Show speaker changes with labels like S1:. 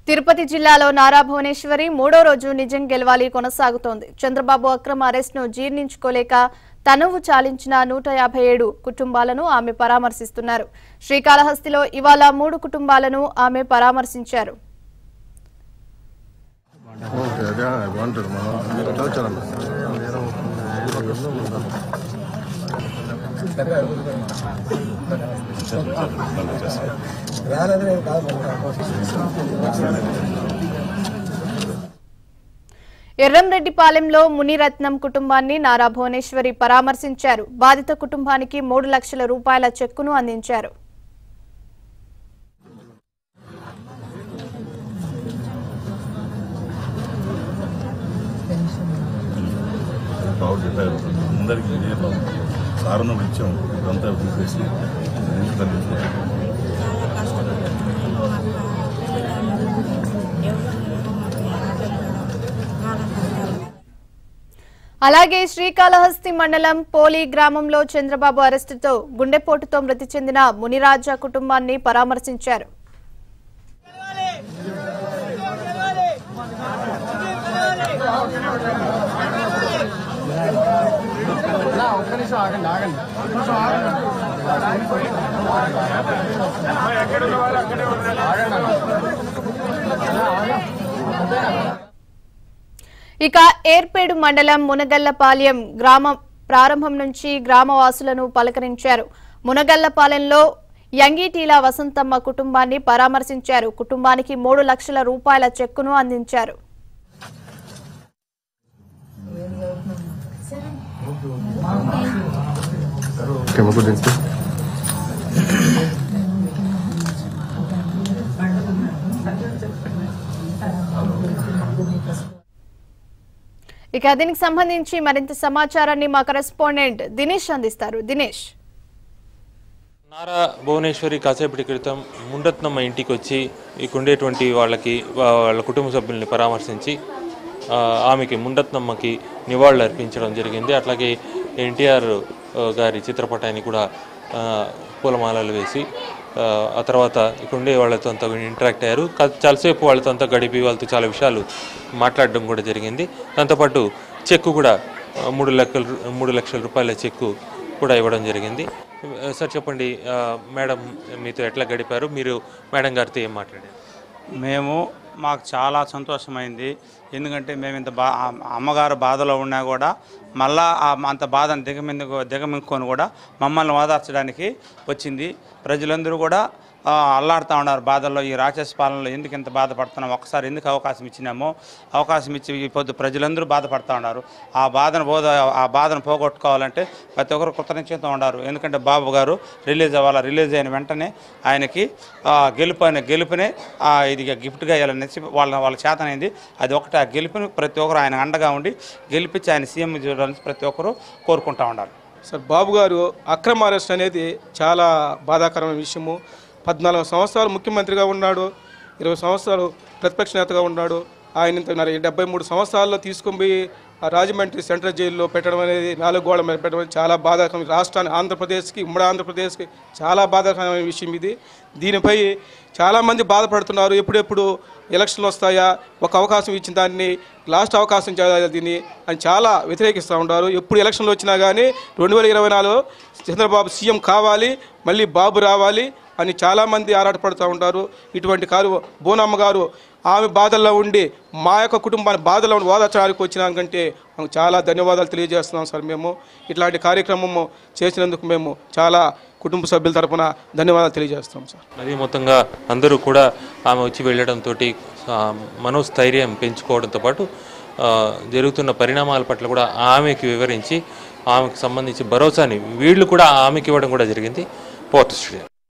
S1: తిరుపతి జిల్లాలో నారా భువనేశ్వరి మూడో రోజు నిజం గెలవాలి కొనసాగుతోంది చంద్రబాబు అక్రమ అరెస్ట్ను జీర్ణించుకోలేక తనువు చాలించిన నూట యాభై ఏడు కుటుంబాలను ఆమె పరామర్శిస్తున్నారు శ్రీకాళహస్తిలో ఇవాళ మూడు కుటుంబాలను ఆమె పరామర్శించారు
S2: ఓకే అదే బాగుంటుంది మనం ఎట్లా వచ్చారన్న
S1: ఎర్రంరెడ్డిపాలెంలో మునిరత్నం కుటుంబాన్ని నారా భువనేశ్వరి పరామర్శించారు బాధిత కుటుంబానికి మూడు లక్షల రూపాయల చెక్కును అందించారు
S3: బాబు చెప్పారు అందరికీ ఇదే బాబు సారణ ఇచ్చాం ఇదంతా తీసేసి ఇంటికి అందించాం.
S4: చాలా కష్టపడుతున్నాము
S1: అలాగే శ్రీకాళహస్తి మండలం పోలి గ్రామంలో చంద్రబాబు అరెస్టుతో గుండెపోటుతో మృతి చెందిన మునిరాజా కుటుంబాన్ని పరామర్శించారు ఇక ఏర్పేడు మండలం మునగల్లపాలెం గ్రామం ప్రారంభం నుంచి గ్రామవాసులను పలకరించారు మునగల్లపాలెంలో యంగిటీల వసంతమ్మ కుటుంబాన్ని పరామర్శించారు కుటుంబానికి మూడు లక్షల రూపాయల చెక్కును అందించారు
S2: ఓకే ముగ్గురు దించు
S1: ఇక దీనికి సంబంధించి మరింత సమాచారాన్ని మా కరెస్పాండెంట్ దినేష్ అందిస్తారు దినేష్
S5: నారా భువనేశ్వరి కాసేపటి క్రితం ముండత్నమ్మ ఇంటికి వచ్చి ఇక్కడ ఉండేటువంటి వాళ్ళకి వా- వాళ్ళ కుటుంబ సభ్యుల్ని పరామర్శించి ఆ, ఆమెకి ముండత్నమ్మకి నివాళులు అర్పించడం జరిగింది అట్లాగే ఎన్టీఆర్ గారి చిత్రపటాన్ని కూడా ఆ, పూలమాలలు వేసి ఆ, ఆ తర్వాత ఇక్కడ ఉండే వాళ్ళతో అంతా ఇంటరాక్ట్ అయ్యారు కా- చాలాసేపు వాళ్ళతో అంతా గడిపి వాళ్ళతో చాలా విషయాలు మాట్లాడడం కూడా జరిగింది దాంతోపాటు చెక్కు కూడా ఆ, మూడు లక్షల మూడు లక్షల రూపాయల చెక్కు కూడా ఇవ్వడం జరిగింది ఆ, సార్ చెప్పండి ఆ, మేడం మీతో ఎట్లా గడిపారు మీరు మేడం గారితో ఏం మాట్లాడారు
S6: మేము మాకు చాలా సంతోషమైంది ఎందుకంటే మేము ఇంత బా ఆ అమ్మగారు బాధలో ఉన్నా కూడా మళ్ళా ఆ అంత బాధను దిగమిందుకు దిగమింగుకొని కూడా మమ్మల్ని ఓదార్చడానికి వచ్చింది ప్రజలందరూ కూడా ఆ, అల్లాడుతూ ఉన్నారు బాధల్లో ఈ రాక్షస పాలనలో ఎందుకు ఇంత బాధపడుతున్నాం ఒకసారి ఎందుకు అవకాశం ఇచ్చినామో అవకాశం ఇచ్చి ఈ పొద్దు ప్రజలందరూ బాధపడుతూ ఉన్నారు ఆ బాధను బోధ ఆ బాధను పోగొట్టుకోవాలంటే ప్రతి ఒక్కరు కృతనిశ్చయంతో ఉన్నారు ఎందుకంటే బాబు గారు రిలీజ్ అవ్వాలి రిలీజ్ అయిన వెంటనే ఆయనకి ఆ, గెలుపు అనే గెలుపునే ఆ, ఇది గిఫ్ట్గా ఇవ్వాలనేసి వాళ్ళ వాళ్ళ చేతనైంది అది ఒకటి ఆ గెలుపుని ప్రతి ఒక్కరు ఆయన అండగా ఉండి గెలిపించి ఆయన సీఎం చూడాలని ప్రతి ఒక్కరు కోరుకుంటా ఉండాలి
S7: సార్ బాబు గారు అక్రమ అరెస్ట్ అనేది చాలా బాధాకరమైన విషయము పద్నాలుగు సంవత్సరాలు ముఖ్యమంత్రిగా ఉన్నాడు ఇరవై సంవత్సరాలు ప్రతిపక్ష నేతగా ఉన్నాడు ఆయన ఇంత మరి డెబ్బై మూడు సంవత్సరాల్లో తీసుకొని పోయి ఆ రాజమండ్రి సెంట్రల్ జైల్లో పెట్టడం అనేది నాలుగు గోడల మీద పెట్టడం అనేది చాలా బాధాకరం రాష్ట్రాన్ని ఆంధ్రప్రదేశ్కి ఉమ్మడి ఆంధ్రప్రదేశ్కి చాలా బాధాకరమైన విషయం ఇది దీనిపై చాలామంది బాధపడుతున్నారు ఎప్పుడెప్పుడు ఎలక్షన్లు వస్తాయా ఒక అవకాశం ఇచ్చిన దాన్ని లాస్ట్ అవకాశం చేయాలి దీన్ని అని చాలా వ్యతిరేకిస్తూ ఉంటారు ఎప్పుడు ఎలక్షన్లు వచ్చినా కానీ రెండు వేల ఇరవై నాలుగులో చంద్రబాబు సీఎం కావాలి మళ్ళీ బాబు రావాలి అని చాలామంది ఆరాటపడుతూ ఉంటారు ఇటువంటి కారు బోనమ్మ గారు ఆమె బాధల్లో ఉండి మా యొక్క కుటుంబాన్ని బాధల్లో ఉండి ఓదార్చడానికి వచ్చినాకంటే మాకు చాలా ధన్యవాదాలు తెలియజేస్తున్నాం సార్ మేము ఇట్లాంటి కార్యక్రమము చేసినందుకు మేము చాలా కుటుంబ సభ్యుల తరపున ధన్యవాదాలు తెలియజేస్తున్నాం సార్
S5: అది మొత్తంగా అందరూ కూడా ఆమె వచ్చి వెళ్ళడంతో మనోస్థైర్యం పెంచుకోవడంతో పాటు ఆ, జరుగుతున్న పరిణామాల పట్ల కూడా ఆమెకి వివరించి ఆమెకు సంబంధించి భరోసాని వీళ్ళు కూడా ఆమెకి ఇవ్వడం కూడా జరిగింది పోర్ట్ స్టూడియో